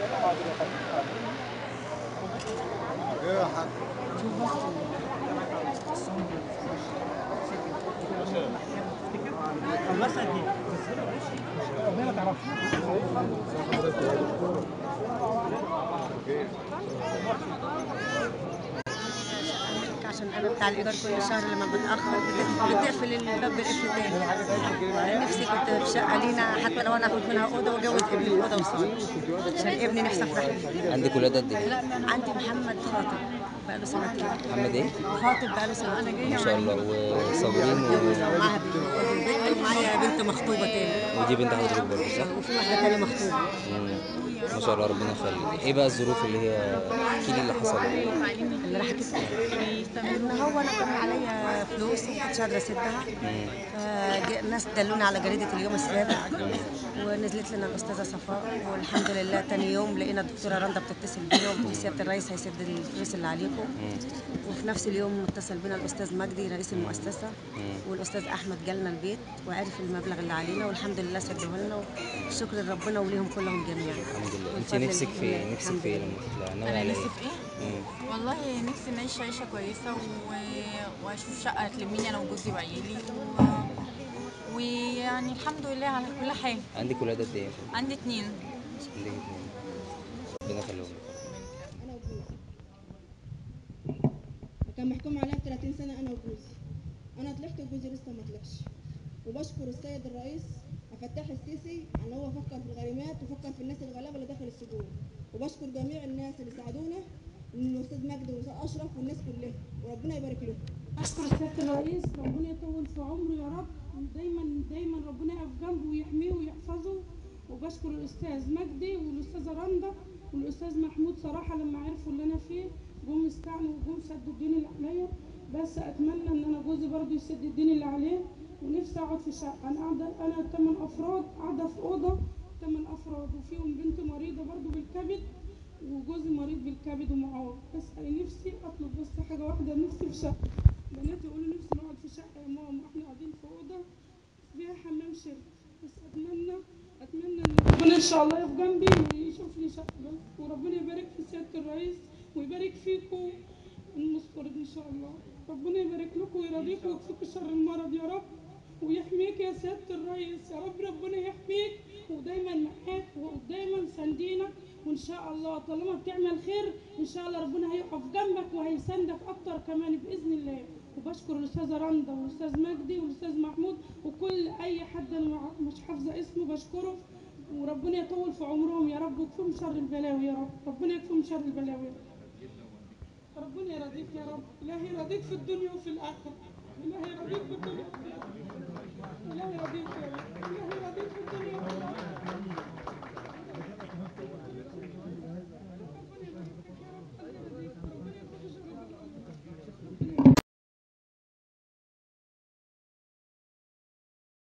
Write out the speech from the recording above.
عشان انا بتاع الايجار كل شهر لما بتاخر بت- بتقفل الباب بالقفل تاني نفسي كنت في شقه لينا حتى لو انا اخد منها اوضه واجوز ابني في اوضه وصالة عشان ابني نفسي افرح له. عندك ولاد قد ايه؟ عندي محمد خاطب بقاله سنتين محمد ايه؟ خاطب بقاله سنتين ما شاء الله وصابرين و... معاها بنت ومعايا بنت مخطوبه تاني ودي بنت حضرتك برضه صح؟ وفي واحده تانية مخطوبه مم. ما شاء الله ربنا يخليك ايه بقى الظروف اللي هي احكي لي اللي حصل اللي راح ان هو انا كان عليا فلوس وما كنتش قادره اسدها فالناس دلوني على جريده اليوم السابع ونزلت لنا الاستاذه صفاء والحمد لله تاني يوم لقينا الدكتوره رندا بتتصل بينا وبتقول سياده الرئيس هيسد الفلوس اللي عليكم وفي نفس اليوم اتصل بينا الاستاذ مجدي رئيس المؤسسه والاستاذ احمد جالنا البيت وعرف المبلغ اللي علينا والحمد لله سده لنا وشكر لربنا وليهم كلهم جميعا الحمد لله انت والفضل نفسك في لله. نفسك الحمد في ايه لله. لما تطلع ناوي انا على نفسي ايه؟ في ايه مم. والله نفسي نعيش عيشه كويسه و... واشوف شقه تلميني انا وجوزي وعيالي و... ويعني الحمد لله على كل حاجه عندك ولاد قد ايه؟ عندي اتنين عندك اتنين ربنا يخليهم لك. انا وجوزي وكان محكوم عليها 30 سنه انا وجوزي انا طلعت وجوزي لسه ما طلعش وبشكر السيد الرئيس فتاح السيسي ان هو فكر في الغريمات وفكر في الناس الغلابه اللي داخل السجون وبشكر جميع الناس اللي ساعدونا من الاستاذ مجدي والاستاذ اشرف والناس كلها وربنا يبارك لهم أشكر سيادة الرئيس ربنا يطول في عمره يا رب ودايما دايما ربنا يقف جنبه ويحميه ويحفظه وبشكر الأستاذ مجدي والأستاذة رندا والأستاذ محمود صراحة لما عرفوا اللي أنا فيه جم استعنوا وجم سدوا الدين اللي عليا بس أتمنى إن أنا جوزي برضه يسد الدين اللي عليه ونفسي أقعد في شقة أنا قاعدة أنا تمن أفراد قاعدة في أوضة تمن أفراد وفيهم بنت مريضة برضه بالكبد وجوزي مريض بالكبد ومعاق بس انا نفسي اطلب بس حاجه واحده نفسي في شقه بناتي يقولوا نفسي نقعد في شقه يا ماما احنا قاعدين في اوضه فيها حمام شرب بس اتمنى اتمنى ان ربنا ان شاء الله يقف جنبي ويشوف لي شقه بس وربنا يبارك في سياده الرئيس ويبارك فيكم المسترد ان شاء الله ربنا يبارك لكم ويرضيكم ويكفيكم شر المرض يا رب ويحميك يا سيادة الرئيس يا رب ربنا يحميك ودايما معاك ودايما ساندينك وان شاء الله طالما بتعمل خير ان شاء الله ربنا هيقف جنبك وهيساندك اكتر كمان باذن الله وبشكر الاستاذه رندا والاستاذ مجدي والاستاذ محمود وكل اي حد انا مع- مش حافظه اسمه بشكره وربنا يطول في عمرهم يا رب ويكفيهم شر البلاوي يا رب ربنا يكفيهم شر البلاوي يا رب ربنا يرضيك يا رب إلهي يرضيك في الدنيا وفي الآخرة إلهي يرضيك في الدنيا